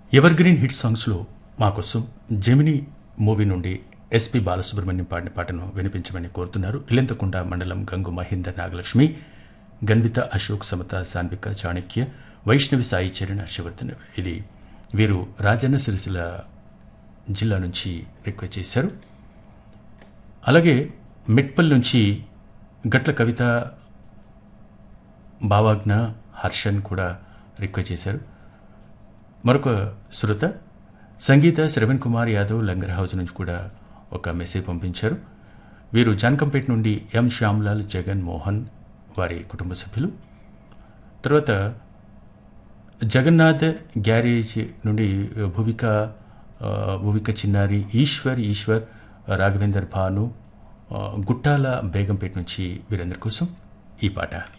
ever green hit సాంగ్స్లో మా కోసం జెమిని మూవీ నుండి ఎస్పి బాలసుబ్రహ్మణ్యం పాడిన పాటను వినిపించమని కోరుతున్నారు ఇలెంతకుంట మండలం గంగు మహేందర్ నాగలక్ష్మి గన్విత అశోక్ సమత సాన్విక చాణక్య వైష్ణవి సాయి చరణ్ హర్షవర్ధన్ ఇది వీరు రాజన్న సిరిసిల్ల జిల్లా నుంచి రిక్వెస్ట్ చేశారు అలాగే మెట్పల్ నుంచి గట్ల కవిత భావాజ్ఞ హర్షన్ కూడా రిక్వెస్ట్ చేశారు మరొక శ్రోత సంగీత శ్రవణ్ కుమార్ యాదవ్ లంగర్ హౌస్ నుంచి కూడా ఒక మెసేజ్ పంపించారు వీరు జాన్కంపేట నుండి ఎం శ్యామ్లాల్ జగన్ మోహన్ వారి కుటుంబ సభ్యులు తర్వాత జగన్నాథ్ గ్యారేజ్ నుండి భువిక ఆ, భువిక చిన్నారి ఈశ్వర్ ఈశ్వర్ రాఘవేందర్ భాను ఆ, గుట్టాల బేగంపేట నుంచి వీరందరి కోసం ఈ పాట